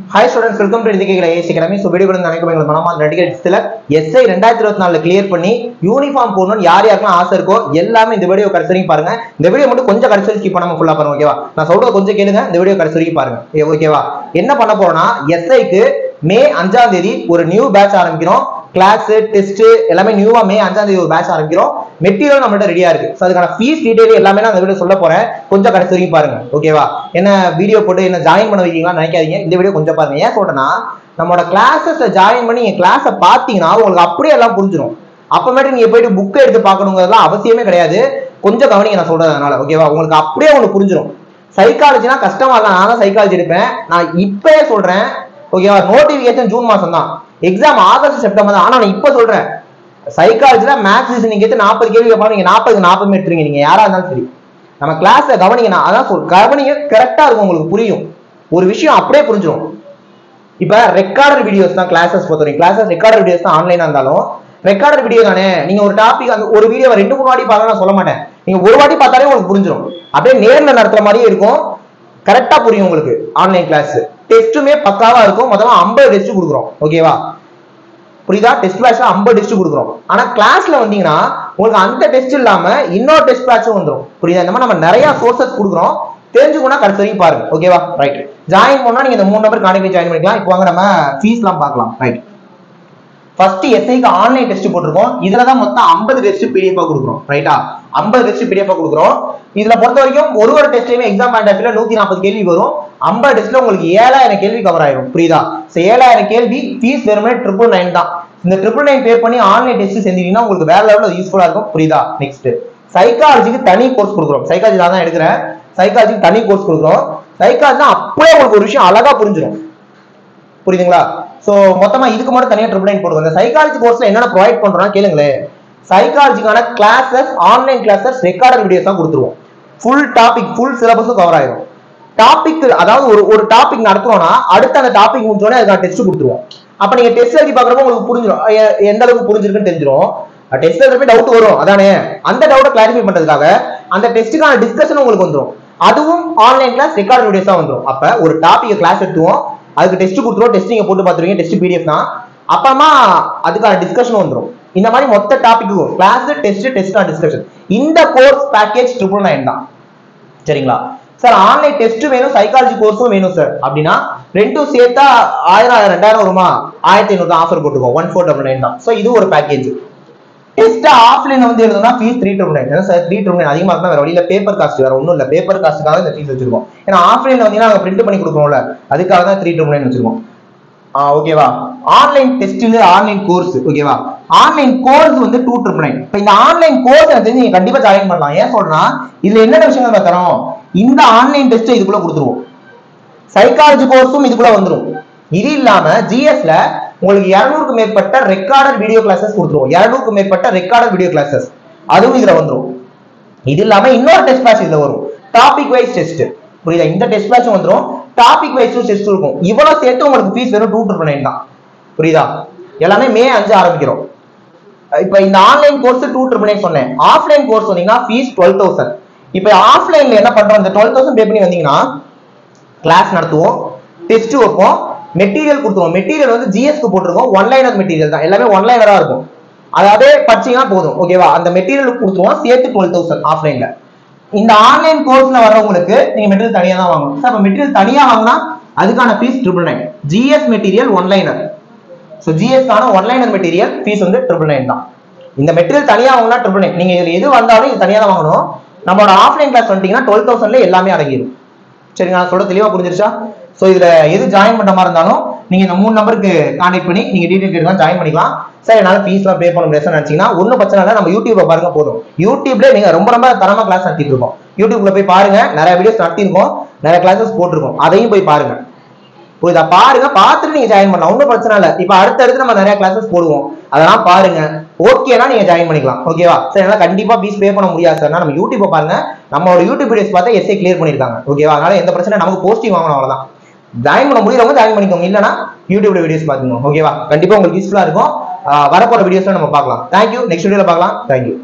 hi students welcome to இதுக்கு ஏசி கிழமை ஸோ வீடியோ வந்து நினைக்கும் எங்களுக்கு மனமா நடிகர் சில எஸ்ஐ ரெண்டாயிரத்தி இருபத்தி நாலுல கிளியர் பண்ணி யூனிஃபார்ம் போடணும்னு யார் யாருக்கெல்லாம் ஆசை இருக்கோ எல்லாமே இந்த வீடியோ கடைசி வரைக்கும் பாருங்க இந்த வீடியோ மட்டும் கொஞ்சம் கடைசி வரைக்கும் skip பண்ணாம ஃபுல்லா பாருங்க ஓகேவா நான் சொல்றது கொஞ்சம் கேளுங்க இந்த வீடியோ கடைசி வரைக்கும் பாருங்க ஏ, ஓகேவா என்ன பண்ண போறோம்னா எஸ்ஐக்கு மே அஞ்சாம் தேதி ஒரு நியூ பேட்ச் ஆரம்பிக்கிறோம் கிளாஸ் டெஸ்ட் எல்லாமே நியூவா மே அஞ்சாம் தேதி ஒரு பேட்ச் ஆரம்பிக்கிறோம் மெட்டீரியல் நம்மள்ட்ட ரெடியா இருக்கு ஸோ அதுக்கான ஃபீஸ் டீடைல் எல்லாமே நான் இந்த வீடியோ சொல்ல போறேன் கொஞ்சம் கடைசி வரைக்கும் பாருங்க ஓகேவா என்ன வீடியோ போட்டு என்ன ஜாயின் பண்ண வைக்கீங்களா நினைக்காதீங்க இந்த வீடியோ கொஞ்சம் பாருங்க ஏன் சொல்றேன்னா நம்மளோட கிளாஸஸ் ஜாயின் பண்ணி என் கிளாஸை பார்த்தீங்கன்னா உங்களுக்கு அப்படியே எல்லாம் புரிஞ்சிடும் அப்பமேட்டு நீங்க போயிட்டு புக்கை எடுத்து பார்க்கணுங்கிறதுலாம் அவசியமே கிடையாது கொஞ்சம் கவனிங்க நான் சொல்றது அதனால ஓகேவா உங்களுக்கு அப்படியே உங்களுக்கு புரிஞ்சிடும் சைக்காலஜினா கஷ்டமா தான் நான் தான் சைக்காலஜி எடுப்பேன் நான் இப்பயே சொல்றேன் ஓகேவா நோட்டிபிகேஷன் ஜூன் மாசம் தான் எக்ஸாம் ஆகஸ்ட் செப்டம்பர் தான் ஆனா நான் இப்ப சொல்றேன் சைக்காலஜில மேத்ஸ் நீங்க எடுத்து நாற்பது கேள்வி கேட்பாங்க நீங்க நாற்பது நாற்பது எடுத்துறீங்க நீங்க யாரா இருந்தாலும் சரி நம்ம கிளாஸ்ல கவனிங்க நான் அதான் சொல் கவனிங்க கரெக்டா இருக்கும் உங்களுக்கு புரியும் ஒரு விஷயம் அப்படியே புரிஞ்சிடும் இப்ப ரெக்கார்டர் வீடியோஸ் தான் கிளாஸஸ் பொறுத்தவரைக்கும் கிளாஸஸ் ரெக்கார்டர் வீடியோஸ் தான் ஆன்லைனா இருந்தாலும் ரெக்கார்டர் வீடியோ தானே நீங்க ஒரு டாபிக் அந்த ஒரு வீடியோ ரெண்டு மூணு வாட்டி பார்க்க நான் சொல்ல மாட்டேன் நீங்க ஒரு வாட்டி பார்த்தாலே உங்களுக்கு புரிஞ்சிடும் அப்படியே நேர்ல நடத்துற மாதிரியே இருக்கும் கரெக்டா புரியும் உங்களுக்கு ஆன்லைன் கிளாஸ் டெஸ்ட்டுமே பக்காவா இருக்கும் முதல்ல ஐம்பது டெஸ்ட் கொடுக்குறோம் ஓகேவா புரியுதா டெஸ்ட் பேட்ச்ல ஐம்பது டெஸ்ட் கொடுக்குறோம் ஆனா கிளாஸ்ல வந்தீங்கன்னா உங்களுக்கு அந்த டெஸ்ட் இல்லாம இன்னொரு டெஸ்ட் பேட்சும் வந்துடும் புரியுதா இந்த மாதிரி நம்ம நிறைய சோர்சஸ் கொடுக்குறோம் தெரிஞ்சுக்கணும் கடைசி வரைக்கும் பாருங்க ஓகேவா ரைட் ஜாயின் பண்ணா நீங்க இந்த மூணு நம்பர் கான்டெக்ட் ஜாயின் பண்ணிக்கலாம் இப்போ வாங்க நம்ம ஃபீஸ்லாம் பார்க்கலாம் ரைட் ஃபர்ஸ்ட் எஸ்ஐக்கு ஆன்லைன் டெஸ்ட் போட்டிருக்கோம் இதுல தான் மொத்தம் 50 டெஸ்ட் பிடிஎஃப் கொடுக்குறோம் ரைட்டா 50 டெஸ்ட் பிடிஎஃப் கொடுக்குறோம் இதுல பொறுத்த வரைக்கும் ஒரு ஒரு டெஸ்ட்லயுமே எக்ஸாம் பாயிண்ட் ஆஃப்ல நூத்தி நாற்பது கேள்வி வரும் 50 டெஸ்ட்ல உங்களுக்கு ஏழாயிரம் கேள்வி கவர் ஆயிரும் புரியுதா சோ ஏழாயிரம் கேள்வி ஃபீஸ் வெறுமனே ட்ரிபிள் நைன் தான் இந்த ட்ரிபிள் நைன் பே பண்ணி ஆன்லைன் டெஸ்ட் செஞ்சீங்கன்னா உங்களுக்கு வேற லெவலில் யூஸ்ஃபுல்லா இருக்கும் புரியுதா நெக்ஸ்ட் சைக்காலஜிக்கு தனி கோர்ஸ் கொடுக்குறோம் சைக்காலஜி நான் தான் எடுக்கிறேன் சைக்காலஜிக்கு தனி கோர்ஸ் கொடுக்குறோம் சைக்காலஜி அப்படியே உங்களுக்கு ஒரு விஷயம் அழகா புரிஞ்சிடும் புரியுதுங்களா சோ மொத்தமா இதுக்கு மட்டும் தனியா ட்ரிபிள் நைன் போடுவோம் இந்த சைக்காலஜி கோர்ஸ்ல என்னென்ன ப்ரொவைட் பண்றோம்னா கேளுங்களேன் சைக்காலஜிக்கான classes online classes recorder videos தான் கொடுத்துருவோம் ஃபுல் டாபிக் ஃபுல் சிலபஸும் கவர் ஆயிரும் டாபிக் அதாவது ஒரு ஒரு டாபிக் நடத்துறோம்னா அடுத்த அந்த டாபிக் முடிஞ்சோடனே அதுக்கான டெஸ்ட் கொடுத்துருவோம் அப்ப நீங்க டெஸ்ட் எழுதி பாக்குறப்ப உங்களுக்கு புரிஞ்சிடும் எ- எந்த அளவுக்கு புரிஞ்சிருக்குன்னு தெரிஞ்சிடும் டெஸ்ட் எழுதுறப்ப டவுட் வரும் அதானே அந்த டவுட்டை கிளாரிஃபை பண்றதுக்காக அந்த டெஸ்ட்டுக்கான டிஸ்கஷன் உங்களுக்கு வந்துரும் அதுவும் ஆன்லைன் கிளாஸ் ரெக்கார்ட் வீடியோஸ் தான் வந்துரும் அப்ப ஒரு டாபிக் கிளாஸ் எடுத்துவோம் அதுக்கு டெஸ்ட் கொடுத்துருவோம் டெஸ்ட் நீங்க போட்டு பார்த்துருவீங்க டெஸ்ட் பிடிஎஃப் தான் அப்புறமா அதுக்கான டிஸ்கஷன் வந்துரும் இந்த மாதிரி மொத்த டாபிக்கும் கிளாஸ் டெஸ்ட் டெஸ்ட் டிஸ்கஷன் இந்த கோர்ஸ் பேக்கேஜ் ட்ரிபிள் நைன் தான் சரிங்களா சார் ஆன்லைன் டெஸ்ட் வேணும் சைக்காலஜி கோர்ஸும் வேணும் சார் அப்படின்னா ரெண்டும் சேர்த்தா ஆயிரம் ஆயிரம் ரெண்டாயிரம் வருமா ஆயிரத்தி ஐநூறு ஆஃபர் போட்டுக்கோம் ஒன் ஃபோர் டபுள் நைன் தான் ஸோ இது ஒரு பேக்கேஜ் டெஸ்ட் ஆஃப்லைன் வந்து எழுதுனா ஃபீஸ் த்ரீ ட்ரிபிள் நைன் ஏன்னா சார் த்ரீ ட்ரிபிள் நைன் அதிகமாக இருந்தால் வேற வழியில பேப்பர் காஸ்ட் வேற ஒன்றும் இல்லை பேப்பர் காஸ்ட்டுக்காக இந்த ஃபீஸ் வச்சிருக்கோம் ஏன்னா ஆஃப்லைன்ல வந்தீங்கன்னா நாங்கள் பிரிண்ட் பண்ணி கொடுக்குறோம்ல அதுக்காக தான் த்ரீ ட்ரிபிள் நைன் வச்சிருக்கோம் ஆ ஓகேவா ஆன்லைன் டெஸ்ட் ஆன்லைன் கோர்ஸ் ஓகேவா ஆன்லைன் கோர்ஸ் வந்து டூ ட்ரிபிள் நைன் இப்போ இந்த ஆன்லைன் கோர்ஸ் எனக்கு தெரிஞ்சு நீங்க கண்டிப்பா ஜாயின் பண்ணலாம் ஏன் சொல்றேன்னா இதுல என்னென்ன விஷயம் நம்ம தரோம் இந்த ஆன்லைன் டெஸ்ட் இதுக்குள்ள கொடுத்துருவோம் சைக்காலஜி கோர்ஸும் இதுக்குள்ள வந்துரும் இது இல்லாம ஜிஎஸ்ல உங்களுக்கு இருநூறுக்கு மேற்பட்ட ரெக்கார்டட் வீடியோ கிளாஸஸ் கொடுத்துருவோம் இருநூறுக்கு மேற்பட்ட ரெக்கார்டட் வீடியோ கிளாஸஸ் அதுவும் இதுல வந்துரும் இது இல்லாம இன்னொரு டெஸ்ட் பேட்ச் இதுல வரும் டாபிக் வைஸ் டெஸ்ட் புரியுதா இந்த டெஸ்ட் பேட்ச் வந்துரும் டாபிக் வைஸ் டெஸ்ட் இருக்கும் இவ்வளவு சேர்த்து உங்களுக்கு ஃபீஸ் வெறும் டூ ட்ரிபிள் நைன் தான் புரியுதா எல்லாமே மே அஞ்சு ஆரம்பிக்கிறோம் இப்போ இந்த online course two triple nine சொன்னேன் ஆஃப்லைன் கோர்ஸ் வந்தீங்கன்னா ஃபீஸ் டுவெல் தௌசண்ட் இப்போ ஆஃப்லைன்ல என்ன பண்றோம் இந்த டுவெல் தௌசண்ட் பே பண்ணி வந்தீங்கன்னா கிளாஸ் நடத்துவோம் டெஸ்ட் வைப்போம் மெட்டீரியல் கொடுத்துருவோம் மெட்டீரியல் வந்து ஜிஎஸ்க்கு போட்டிருக்கோம் ஒன்லைனர் மெட்டீரியல் தான் எல்லாமே ஒன்லைனரா இருக்கும் அதாவது படிச்சீங்கன்னா போதும் ஓகேவா அந்த மெட்டீரியல் கொடுத்துருவோம் சேர்த்து டுவெல் தௌசண்ட் ஆஃப்லைன்ல இந்த ஆன்லைன் கோர்ஸ்ல வரவங்களுக்கு நீங்க மெட்டீரியல் தனியா தான் வாங்கணும் சார் அப்ப மெட்டீரியல் தனியா வாங்கினா அதுக்கான fees triple nine GS material one liner so ஜிஎஸ்க்கான ஒன்லைனர் மெட்டீரியல் ஃபீஸ் வந்து ட்ரிபிள் நைன் தான் இந்த மெட்டீரியல் தனியா வாங்கினா ட்ரிபிள் நைன் நீங்க இதுல எது வந்தாலும் இது தனியா தான் வாங்கணும் நம்மளோட ஆஃப்லைன் கிளாஸ் வந்துட்டீங்கன்னா டுவெல் தௌசண்ட்ல எல்லாமே அடங்கிடும் சரிங்க நான் சொல்ல தெளிவா புரிஞ்சிருச்சா ஸோ இதுல எது ஜாயின் பண்ற மாதிரி இருந்தாலும் நீங்க இந்த மூணு நம்பருக்கு கான்டாக்ட் பண்ணி நீங்க டீடைல் கேட்டு தான் ஜாயின் பண்ணிக்கலாம் சார் என்னால ஃபீஸ்லாம் பே பண்ண முடியாது நினைச்சீங்கன்னா ஒன்றும் பிரச்சனை இல்லை நம்ம யூடியூப்ல பாருங்க போதும் யூடியூப்ல நீங்க ரொம்ப ரொம்ப தரமா கிளாஸ் நடத்திட்டு இருக்கோம் யூடியூப்ல போய் பாருங்க நிறைய வீடியோஸ் நடத்திருக்கோம் நிறைய கிளாஸஸ் போட்டிருக்கோம் அதையும் போய் பாருங்க புரியுதா பாருங்க பார்த்துட்டு நீங்க ஜாயின் பண்ணலாம் ஒன்றும் பிரச்சனை இல்லை இப்போ அடுத்தடுத்து நம்ம நிறைய கிளாஸஸ் போடுவோம் அதெல்லாம் பாருங்க ஓகேனா நீங்க ஜாயின் பண்ணிக்கலாம் ஓகேவா சார் என்னால கண்டிப்பா ஃபீஸ் பே பண்ண முடியாது சார் நம்ம யூடியூப் பாருங்க நம்மளோட யூடியூப் வீடியோஸ் பார்த்தா எஸ்ஏ கிளியர் பண்ணிருக்காங்க ஓகேவா அதனால எந்த பிரச்சனை நமக்கு போஸ்டிங் வாங்கணும் அவ்வளவுதான் ஜாயின் பண்ண முடியறவங்க ஜாயின் பண்ணிக்கோங்க இல்லைனா யூடியூப்ல வீடியோஸ் பாத்துக்கோங்க ஓகேவா கண்டிப்பா உங்களுக்கு யூஸ்ஃபுல்லா இருக்கும் ஆஹ் வரப்போற வீடியோஸ்ல நம்ம பார்க்கலாம் தேங்க்யூ நெக்ஸ்ட் வீடியோல பார்க்கலாம் தேங்க்யூ